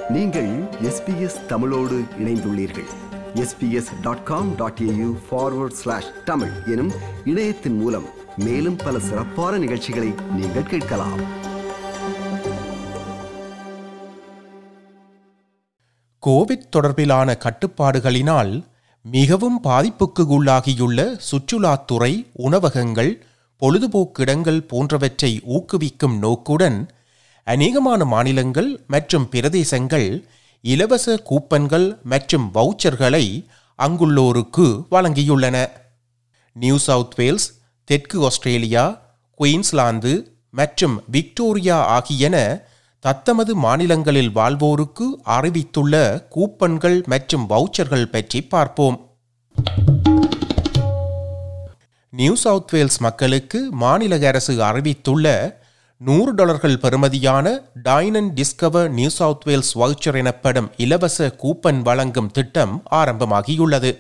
நீங்கள் எஸ்பிஎஸ் தமிழோடு இணைந்துள்ளீர்கள் SBS dot com dot AU forward slash Tamil எனும் இணையத்தின் மூலம் மேலும் பல சிறப்பான நிகழ்ச்சிகளை நீங்கள் கேட்கலாம் கோவிட் தொடர்பிலான கட்டுப்பாடுகளினால் மிகவும் பாதிப்புக்கு உள்ளாகியுள்ள சுற்றுலாத்துறை உணவகங்கள் பொழுதுபோக்கிடங்கள் போன்றவற்றை ஊக்குவிக்கும் நோக்குடன் அநேகமான மாநிலங்கள் மற்றும் பிரதேசங்கள் இலவச கூப்பன்கள் மற்றும் வவுச்சர்களை அங்குள்ளோருக்கு வழங்கியுள்ளன நியூ சவுத் வேல்ஸ் தெற்கு ஆஸ்திரேலியா குயின்ஸ்லாந்து மற்றும் விக்டோரியா ஆகியன தத்தமது மாநிலங்களில் வாழ்வோருக்கு அறிவித்துள்ள கூப்பன்கள் மற்றும் வவுச்சர்கள் பற்றி பார்ப்போம் நியூ சவுத் வேல்ஸ் மக்களுக்கு மாநில அரசு அறிவித்துள்ள நூறு டாலர்கள் பெறுமதியான dine and discover New South Wales voucher எனப்படும் இலவச கூப்பன் வழங்கும் திட்டம் ஆரம்பமாகியுள்ளது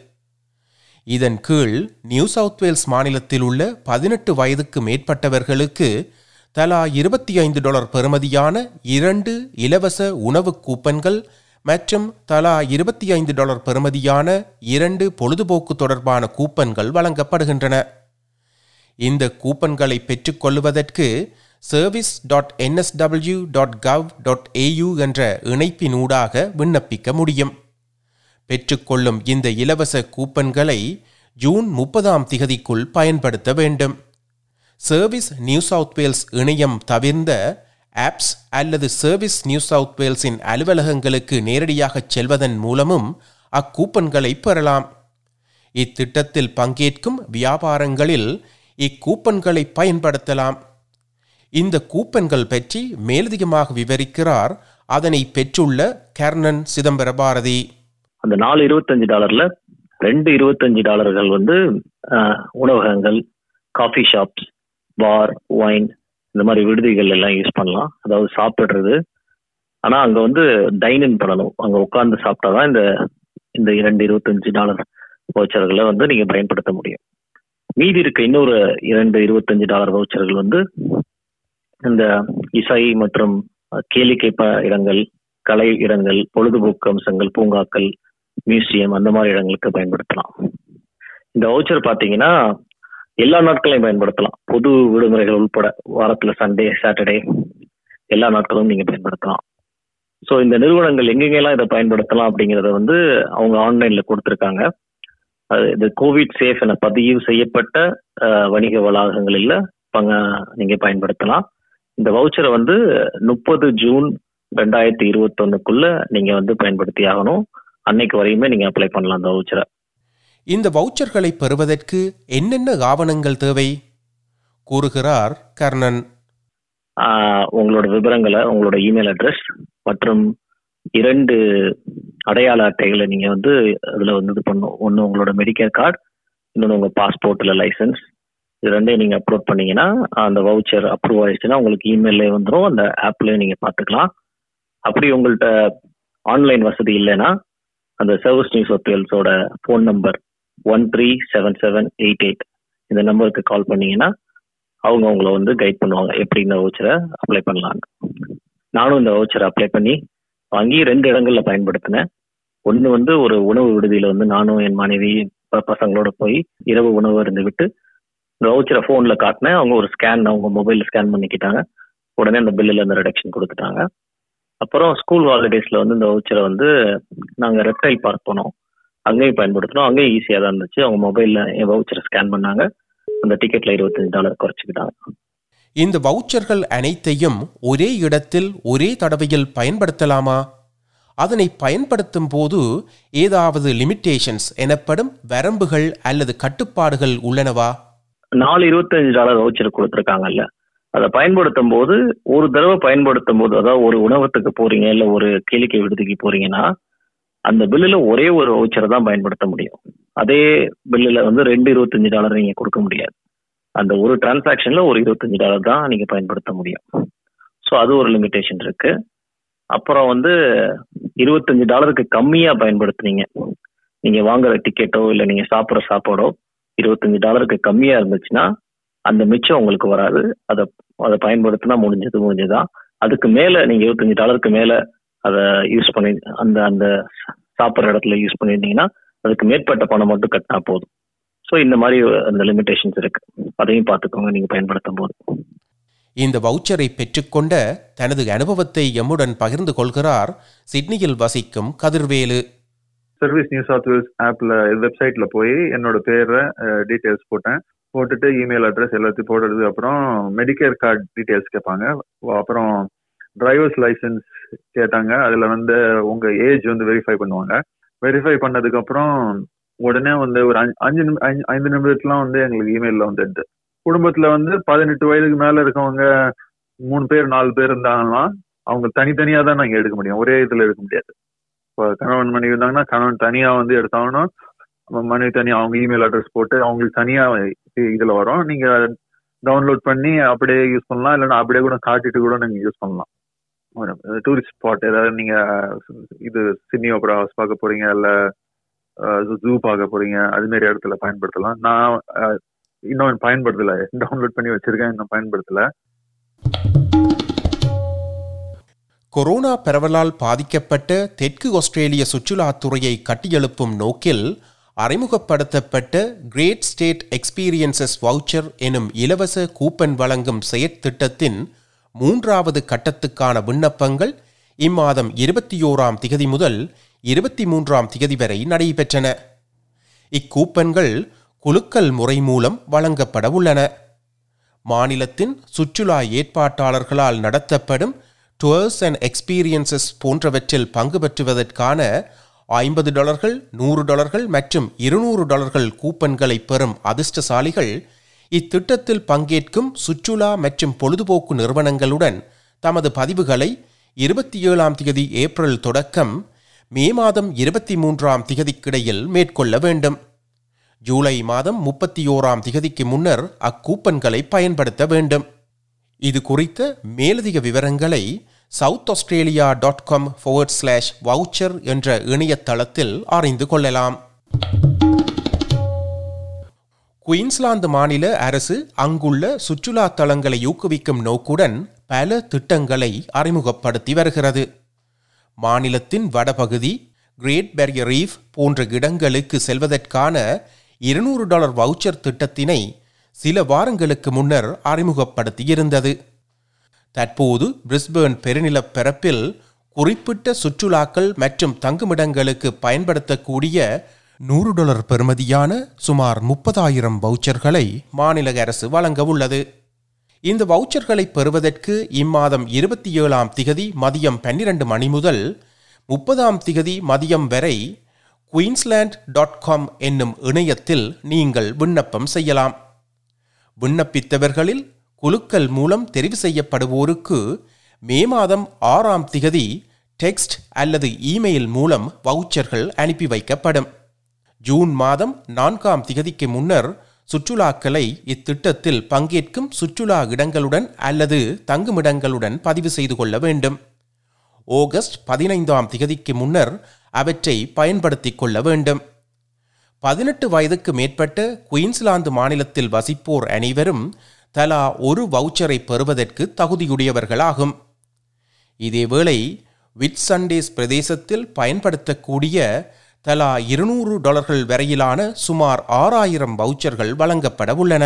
இதன் கீழ் நியூ சவுத் வேல்ஸ் மாநிலத்தில் உள்ள பதினெட்டு வயதுக்கு மேற்பட்டவர்களுக்கு தலா இருபத்தி ஐந்து டாலர் பெறுமதியான இரண்டு இலவச உணவு கூப்பன்கள் மற்றும் தலா இருபத்தி ஐந்து டாலர் பெறுமதியான இரண்டு பொழுதுபோக்கு தொடர்பான கூப்பன்கள் வழங்கப்படுகின்றன இந்த கூப்பன்களை பெற்றுக்கொள்வதற்கு service dot NSW dot gov dot AU என்ற இணைப்பினூடாக விண்ணப்பிக்க முடியும் பெற்றுக்கொள்ளும் இந்த இலவச கூப்பன்களை ஜூன் முப்பதாம் திகதிக்குள் பயன்படுத்த வேண்டும் சர்வீஸ் நியூ சவுத் வேல்ஸ் இணையம் தவிர்ந்த ஆப்ஸ் அல்லது சர்வீஸ் நியூ சவுத் வேல்ஸின் அலுவலகங்களுக்கு நேரடியாகச் செல்வதன் மூலமும் அக்கூப்பன்களை பெறலாம் இத்திட்டத்தில் பங்கேற்கும் வியாபாரங்களில் இக்கூப்பன்களை பயன்படுத்தலாம் இந்த கூப்பன்கள் பற்றி மேலதிகமாக விவரிக்கிறார் அதனை பெற்றுள்ள கர்ணன் சிதம்பர பாரதி அந்த நாலு இருபத்தஞ்சு டாலர்ல ரெண்டு இருபத்தஞ்சு டாலர்கள் வந்து ஆஹ், உணவகங்கள் காஃபி ஷாப்ஸ் பார் ஒயின் இந்த மாதிரி விடுதிகள் எல்லாம் யூஸ் பண்ணலாம் அதாவது சாப்பிடுறது ஆனா அங்க வந்து டைனிங் பண்ணணும் அங்க உட்கார்ந்து சாப்பிட்டாதான் இந்த இந்த இரண்டு இருபத்தஞ்சு டாலர் வவுச்சர்களை வந்து நீங்க பயன்படுத்த முடியும் மீதி இருக்க இன்னொரு இரண்டு இருபத்தஞ்சு டாலர் வவுச்சர்கள் வந்து இந்த இசை மற்றும் கேளிக்கை ப- இடங்கள் கலை இடங்கள் பொழுதுபோக்கு அம்சங்கள் பூங்காக்கள் மியூசியம் அந்த மாதிரி இடங்களுக்கு பயன்படுத்தலாம் இந்த வவுச்சர் பார்த்தீங்கன்னா எல்லா நாட்களையும் பயன்படுத்தலாம் பொது விடுமுறைகள் உட்பட வாரத்தில் சண்டே சாட்டர்டே எல்லா நாட்களும் நீங்கள் பயன்படுத்தலாம் ஸோ இந்த நிறுவனங்கள் எங்கெங்கெல்லாம் இதை பயன்படுத்தலாம் அப்படிங்கிறத வந்து அவங்க ஆன்லைனில் கொடுத்துருக்காங்க அது இது கோவிட் சேஃப் என பதிவு செய்யப்பட்ட அஹ், வணிக வளாகங்களில் பங்க நீங்கள் பயன்படுத்தலாம் இந்த வவுச்சரை வந்து முப்பது ஜூன் ரெண்டாயிரத்தி இருபத்தொன்னுக்குள்ள நீங்க வந்து பயன்படுத்தி ஆகணும் அன்னைக்கு வரையுமே நீங்க அப்ளை பண்ணலாம் அந்த வவுச்சரை இந்த வவுச்சர்களை பெறுவதற்கு என்னென்ன ஆவணங்கள் தேவை கூறுகிறார் கர்ணன் உங்களோட விவரங்களை உங்களோட இமெயில் அட்ரஸ் மற்றும் இரண்டு அடையாள அட்டைகளை நீங்க வந்து அதுல வந்து இது பண்ணும் ஒன்று உங்களோட மெடிக்கல் கார்டு இன்னொன்று உங்க பாஸ்போர்ட் இல்லை லைசன்ஸ் இது ரெண்டையும் நீங்க அப்லோட் பண்ணீங்கன்னா அந்த வவுச்சர் அப்ரூவ் ஆயிடுச்சுன்னா உங்களுக்கு இமெயிலே வந்துடும் அந்த ஆப்லயும் நீங்க பார்த்துக்கலாம் அப்படி உங்கள்கிட்ட ஆன்லைன் வசதி இல்லைன்னா அந்த சர்வீஸ் நியூஸ் ஹோட்டல்ஸோட phone number one three seven seven eight eight இந்த நம்பருக்கு கால் பண்ணீங்கன்னா அவங்க உங்களை வந்து கைட் பண்ணுவாங்க எப்படி இந்த வவுச்சரை அப்ளை பண்ணலான்னு நானும் இந்த வவுச்சரை அப்ளை பண்ணி வாங்கி ரெண்டு இடங்கள்ல பயன்படுத்தினேன் ஒன்று வந்து ஒரு உணவு விடுதியில வந்து நானும் என் மனைவி ப- பசங்களோட போய் இரவு உணவு இருந்து விட்டு இந்த வவுச்சரை ஃபோனில் காட்டினேன் அவங்க ஒரு ஸ்கேன் அவங்க மொபைலில் ஸ்கேன் பண்ணிக்கிட்டாங்க உடனே அந்த பில்லில் அந்த ரிடக்ஷன் கொடுத்துட்டாங்க அப்புறம் ஸ்கூல் ஹாலிடேஸில் வந்து இந்த வவுச்சரை வந்து நாங்கள் ரெப்டைல் பார்க் போனோம் அங்கேயும் பயன்படுத்தினோம் அங்கேயும் ஈஸியாக தான் இருந்துச்சு அவங்க மொபைலில் என் வவுச்சரை ஸ்கேன் பண்ணாங்க அந்த டிக்கெட்டில் இருபத்தஞ்சு டாலர் குறைச்சிக்கிட்டாங்க இந்த வவுச்சர்கள் அனைத்தையும் ஒரே இடத்தில் ஒரே தடவையில் பயன்படுத்தலாமா அதனை பயன்படுத்தும் போது ஏதாவது லிமிட்டேஷன்ஸ் எனப்படும் வரம்புகள் அல்லது கட்டுப்பாடுகள் உள்ளனவா நாலு இருபத்தஞ்சு டாலர் வவுச்சர் கொடுத்துருக்காங்கல்ல அதை பயன்படுத்தும் போது ஒரு தடவை பயன்படுத்தும் போது அதாவது ஒரு உணவகத்துக்கு போறீங்க இல்லை ஒரு கேளிக்கை விடுதிக்கு போறீங்கன்னா அந்த பில்லுல ஒரே ஒரு வவுச்சரை தான் பயன்படுத்த முடியும் அதே பில்லுல வந்து ரெண்டு இருபத்தஞ்சு டாலர் நீங்க கொடுக்க முடியாது அந்த ஒரு டிரான்சாக்ஷன்ல ஒரு இருபத்தஞ்சு டாலர் தான் நீங்க பயன்படுத்த முடியும் ஸோ அது ஒரு லிமிட்டேஷன் இருக்கு அப்புறம் வந்து இருபத்தஞ்சு டாலருக்கு கம்மியா பயன்படுத்துனீங்க நீங்க வாங்குற டிக்கெட்டோ இல்லை நீங்க சாப்பிட்ற சாப்பாடோ இருபத்தஞ்சு டாலருக்கு கம்மியா இருந்துச்சுன்னா அந்த மிச்சம் உங்களுக்கு வராது அதை அதை பயன்படுத்தினா முடிஞ்சது முடிஞ்சதுதான் அதுக்கு மேல நீங்க இருபத்தஞ்சு டாலருக்கு மேல அதை யூஸ் பண்ணி அந்த அந்த சாப்பிட்ற இடத்துல யூஸ் பண்ணியிருந்தீங்கன்னா அதுக்கு மேற்பட்ட பணம் மட்டும் கட்டினா போதும் ஸோ இந்த மாதிரி அந்த லிமிடேஷன்ஸ் இருக்கு அதையும் பார்த்துக்கோங்க நீங்க பயன்படுத்தும் போது இந்த வவுச்சரை பெற்றுக்கொண்ட தனது அனுபவத்தை எம்முடன் பகிர்ந்து கொள்கிறார் சிட்னியில் வசிக்கும் Kathirvelu service New South Wales ஆப்ல வெப்சைட்ல போய் என்னோட பேரை டீட்டெயில்ஸ் போட்டேன் போட்டுட்டு இமெயில் அட்ரஸ் எல்லாத்தையும் போட்டதுக்கு அப்புறம் மெடிக்கேர் கார்டு டீட்டெயில்ஸ் கேட்பாங்க அப்புறம் டிரைவர்ஸ் லைசன்ஸ் கேட்டாங்க அதுல வந்து உங்க ஏஜ் வந்து வெரிஃபை பண்ணுவாங்க வெரிஃபை பண்ணதுக்கு அப்புறம் உடனே வந்து ஒரு அஞ்சு- அஞ்சு நிமி- ஐந்து- ஐந்து நிமிடத்துலாம் வந்து எங்களுக்கு இமெயில்ல வந்துடுது குடும்பத்துல வந்து பதினெட்டு வயதுக்கு மேல இருக்கவங்க மூணு பேர் நாலு பேர் இருந்தாங்கன்னா அவங்க தனித்தனியா தான் நாங்க எடுக்க முடியும் ஒரே இதுல எடுக்க முடியாது இப்போ கணவன் மனைவி இருந்தாங்கன்னா கணவன் தனியா வந்து எடுத்தாங்கன்னா நம்ம மனைவி தனியா அவங்க இமெயில் அட்ரஸ் போட்டு அவங்களுக்கு தனியா இ- இதுல வரும் நீங்க டவுன்லோட் பண்ணி அப்படியே யூஸ் பண்ணலாம் இல்லைன்னா அப்படியே கூட காட்டிட்டு கூட நீங்க யூஸ் பண்ணலாம் டூரிஸ்ட் ஸ்பாட் ஏதாவது நீங்க இது சிட்னி ஓப்பரா ஹவுஸ் பார்க்க போறீங்க இல்ல ஜூ பார்க்க போறீங்க அது மாதிரி இடத்துல பயன்படுத்தலாம் நான் அஹ், இன்னும் பயன்படுத்தல டவுன்லோட் பண்ணி வச்சிருக்கேன் இன்னும் பயன்படுத்தல கொரோனா பரவலால் பாதிக்கப்பட்ட தெற்கு ஆஸ்திரேலிய சுற்றுலாத்துறையை கட்டியெழுப்பும் நோக்கில் அறிமுகப்படுத்தப்பட்ட கிரேட் ஸ்டேட் எக்ஸ்பீரியன்சஸ் வவுச்சர் எனும் இலவச கூப்பன் வழங்கும் செயற்திட்டத்தின் மூன்றாவது கட்டத்துக்கான விண்ணப்பங்கள் இம்மாதம் இருபத்தி ஓராம் திகதி முதல் இருபத்தி மூன்றாம் திகதி வரை நடைபெற்றன இக்கூப்பன்கள் குலுக்கல் முறை மூலம் வழங்கப்பட உள்ளன மாநிலத்தின் சுற்றுலா ஏற்பாட்டாளர்களால் நடத்தப்படும் டூர்ஸ் அண்ட் எக்ஸ்பீரியன்சஸ் போன்றவற்றில் பங்கு பெற்றுவதற்கான ஐம்பது டாலர்கள் நூறு டாலர்கள் மற்றும் இருநூறு டாலர்கள் கூப்பன்களை பெறும் அதிர்ஷ்டசாலிகள் இத்திட்டத்தில் பங்கேற்கும் சுற்றுலா மற்றும் பொழுதுபோக்கு நிறுவனங்களுடன் தமது பதிவுகளை இருபத்தி ஏழாம் திகதி ஏப்ரல் தொடக்கம் மே மாதம் இருபத்தி மூன்றாம் திகதிக்கிடையில் மேற்கொள்ள வேண்டும் ஜூலை மாதம் முப்பத்தி ஓராம் திகதிக்கு முன்னர் அக்கூப்பன்களை பயன்படுத்த வேண்டும் இது குறித்த மேலதிக விவரங்களை South Australia dot com forward slash voucher என்ற இணையதளத்தில் அறிந்து கொள்ளலாம் குயின்ஸ்லாந்து மாநில அரசு அங்குள்ள சுற்றுலா தலங்களை ஊக்குவிக்கும் நோக்குடன் பல திட்டங்களை அறிமுகப்படுத்தி வருகிறது மாநிலத்தின் வடபகுதி கிரேட் பேரியர் ரீஃப் போன்ற இடங்களுக்கு செல்வதற்கான இருநூறு டாலர் வவுச்சர் திட்டத்தினை சில வாரங்களுக்கு முன்னர் அறிமுகப்படுத்தியிருந்தது தற்போது பிரிஸ்பேர்ன் பெருநிலப் பரப்பில் குறிப்பிட்ட சுற்றுலாக்கள் மற்றும் தங்குமிடங்களுக்கு பயன்படுத்தக்கூடிய நூறு டாலர் பெறுமதியான சுமார் முப்பதாயிரம் வவுச்சர்களை மாநில அரசு வழங்க உள்ளது இந்த வவுச்சர்களை பெறுவதற்கு இம்மாதம் இருபத்தி ஏழாம் திகதி மதியம் பன்னிரண்டு மணி முதல் முப்பதாம் திகதி மதியம் வரை குயின்ஸ்லாண்ட் டாட் காம் என்னும் இணையத்தில் நீங்கள் விண்ணப்பம் செய்யலாம் விண்ணப்பித்தவர்களில் குலுக்கல் மூலம் தெரிவு செய்யப்படுவோருக்கு மே மாதம் ஆறாம் திகதி டெக்ஸ்ட் அல்லது இமெயில் மூலம் வவுச்சர்கள் அனுப்பி வைக்கப்படும் ஜூன் மாதம் நான்காம் திகதிக்கு முன்னர் சுற்றுலாக்களை இத்திட்டத்தில் பங்கேற்கும் சுற்றுலா இடங்களுடன் அல்லது தங்குமிடங்களுடன் பதிவு செய்து கொள்ள வேண்டும் ஆகஸ்ட் பதினைந்தாம் திகதிக்கு முன்னர் அவற்றை பயன்படுத்திக் கொள்ள வேண்டும் பதினெட்டு வயதுக்கு மேற்பட்ட குயின்ஸ்லாந்து மாநிலத்தில் வசிப்போர் அனைவரும் தலா ஒரு வவுச்சரை பெறுவதற்கு தகுதியுடையவர்களாகும் இதேவேளை விட் சண்டேஸ் பிரதேசத்தில் பயன்படுத்தக்கூடிய தலா இருநூறு டாலர்கள் வரையிலான சுமார் ஆறாயிரம் வவுச்சர்கள் வழங்கப்பட உள்ளன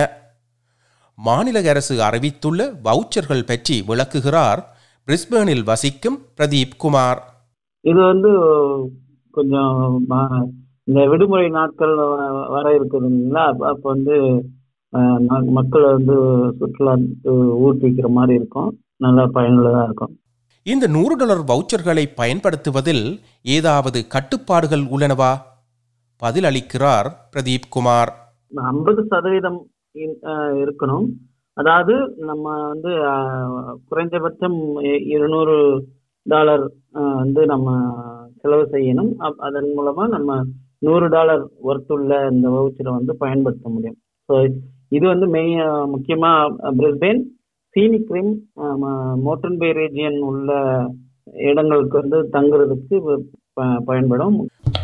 மாநில அரசு அறிவித்துள்ள வவுச்சர்கள் பற்றி விளக்குகிறார் பிரிஸ்பேனில் வசிக்கும் பிரதீப் குமார் இது வந்து கொஞ்சம் ம- இந்த விடுமுறை நாட்கள் வ- வர இருக்குதுங்களா அப்ப அப்ப வந்து அஹ், ம- மக்களை வந்து சுற்றுலா ஊக்குவிக்கிற மாதிரி இருக்கும் நல்லா பயனுள்ளதா இருக்கும் இந்த நூறு டாலர் வவுச்சர்களை பயன்படுத்துவதில் ஏதாவது கட்டுப்பாடுகள் உள்ளனவா பதில் அளிக்கிறார் பிரதீப் குமார் ஐம்பது சதவீதம் இ- அஹ், இருக்கணும் அதாவது நம்ம வந்து அஹ், குறைந்தபட்சம் இ- இருநூறு டாலர் அஹ், வந்து நம்ம செலவு செய்யணும் அப்- அதன் மூலமா நம்ம நூறு டாலர் ஒர்த்துள்ள இந்த வவுச்சரை வந்து பயன்படுத்த முடியும் ஸோ இது வந்து மெய் முக்கியமா பிரிஸ்பேன் சீனி கிரீம் மோட்டன் பே ரீஜியன் உள்ள இடங்களுக்கு வந்து தங்குறதுக்கு ப- பயன்படும்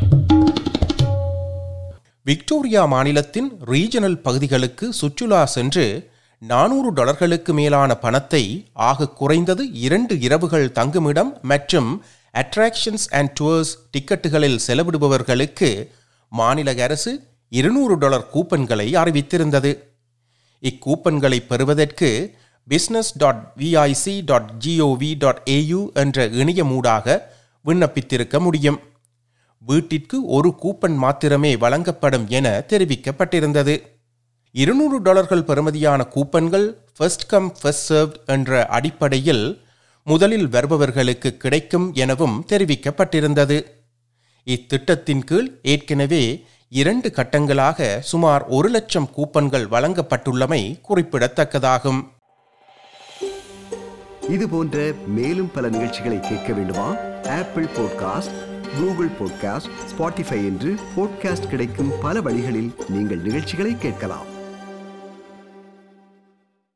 விக்டோரியா மாநிலத்தின் ரீஜனல் பகுதிகளுக்கு சுற்றுலா சென்று நானூறு டாலர்களுக்கு மேலான பணத்தை ஆக குறைந்தது இரண்டு இரவுகள் தங்குமிடம் மற்றும் அட்ராக்ஷன்ஸ் அண்ட் டூர்ஸ் டிக்கெட்டுகளில் செலவிடுபவர்களுக்கு மாநில அரசு இருநூறு டாலர் கூப்பன்களை அறிவித்திருந்தது இக்கூப்பன்களை பெறுவதற்கு business dot VIC dot GOV dot AU என்ற இணையமூடாக விண்ணப்பித்திருக்க முடியும் வீட்டிற்கு ஒரு கூப்பன் மாத்திரமே வழங்கப்படும் என தெரிவிக்கப்பட்டிருந்தது இருநூறு டாலர்கள் பெறுமதியான கூப்பன்கள் ஃபர்ஸ்ட் கம் ஃபர்ஸ்ட் சர்வ்ட் என்ற அடிப்படையில் முதலில் வருபவர்களுக்கு கிடைக்கும் எனவும் தெரிவிக்கப்பட்டிருந்தது இத்திட்டத்தின் கீழ் ஏற்கனவே இரண்டு கட்டங்களாக சுமார் ஒரு லட்சம் கூப்பன்கள் வழங்கப்பட்டுள்ளமை குறிப்பிடத்தக்கதாகும் இது போன்ற மேலும் பல நிகழ்ச்சிகளை கேட்க வேண்டுமா Apple podcast Google podcast Spotify என்று பாட்காஸ்ட் கிடைக்கும் பல வழிகளில் நீங்கள் நிகழ்ச்சிகளை கேட்கலாம்